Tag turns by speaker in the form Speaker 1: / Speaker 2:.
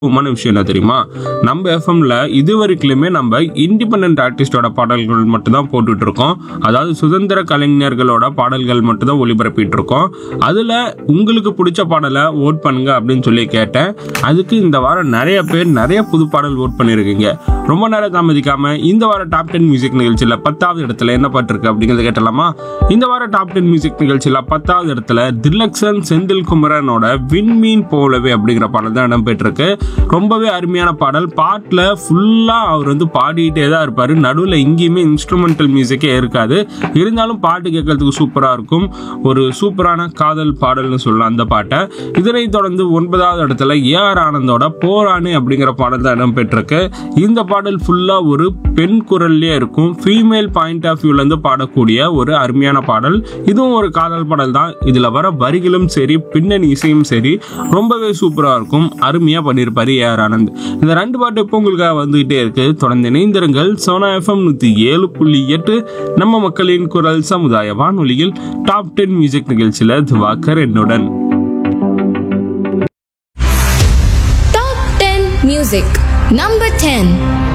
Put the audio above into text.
Speaker 1: முக்கியமான விஷயம் என்ன தெரியுமா நம்ம எஃப்எம்ல இது வரைக்குமே நம்ம இண்டிபெண்ட் ஆர்டிஸ்டோட பாடல்கள் மட்டும்தான் போட்டுட்டு இருக்கோம் அதாவது சுதந்திர கலைஞர்களோட பாடல்கள் மட்டும்தான் ஒளிபரப்பிட்டு இருக்கோம் அதுல உங்களுக்கு பிடிச்ச பாடலை ஓட் பண்ணுங்க அப்படின்னு சொல்லி கேட்டேன் அதுக்கு இந்த வாரம் நிறைய பேர் நிறைய புது பாடல் ஓட் பண்ணியிருக்கீங்க ரொம்ப நேரம் தாமதிக்காம இந்த வாரம் டாப் டென் மியூசிக் நிகழ்ச்சியில் பத்தாவது இடத்துல என்ன பாட்டு இருக்கு அப்படிங்கிறத கேட்டலாமா இந்த வாரம் டாப் டென் மியூசிக் நிகழ்ச்சியில் பத்தாவது இடத்துல திலக்ஷன் செந்தில் குமரனோட விண்மீன் போலவே அப்படிங்கிற பாடல் தான் இடம்பெற்றிருக்கு ரொம்பவே அருமையான பாடல் பாட்டில் ஃபுல்லாக அவர் வந்து பாடிட்டே தான் இருப்பார் நடுவில் எங்கேயுமே இன்ஸ்ட்ருமெண்டல் மியூசிக்கே இருக்காது இருந்தாலும் பாட்டு கேட்கறதுக்கு சூப்பராக இருக்கும் ஒரு சூப்பரான காதல் பாடல்னு சொல்லலாம் அந்த பாட்டை இதனைத் தொடர்ந்து ஒன்பதாவது இடத்துல ஏஆர் ஆனந்தோட போராணி அப்படிங்கிற பாடல் தான் இடம்பெற்றிருக்கு இந்த பாடல் ஃபுல்லாக ஒரு பெண் குரல்லே இருக்கும் ஃபீமேல் பாயிண்ட் ஆஃப் வியூலேருந்து பாடக்கூடிய ஒரு அருமையான பாடல் இதுவும் ஒரு காதல் பாடல் தான் இதில் வர வரிகளும் சரி பின்னணி இசையும் சரி ரொம்பவே சூப்பராக இருக்கும் அருமையாக பண்ணியிருப்பாரு ஏஆர் ஆனந்த் இந்த ரெண்டு பாட்டு இப்போ உங்களுக்காக வந்துகிட்டே இருக்கு தொடர்ந்து இணைந்திருங்கள் சோனா எஃப்எம் நூற்றி ஏழு புள்ளி எட்டு நம்ம மக்களின் குரல் சமுதாய வானொலியில் டாப் டென் மியூசிக் நிகழ்ச்சியில் திவாகர் என்னுடன்
Speaker 2: Top 10 Music Number 10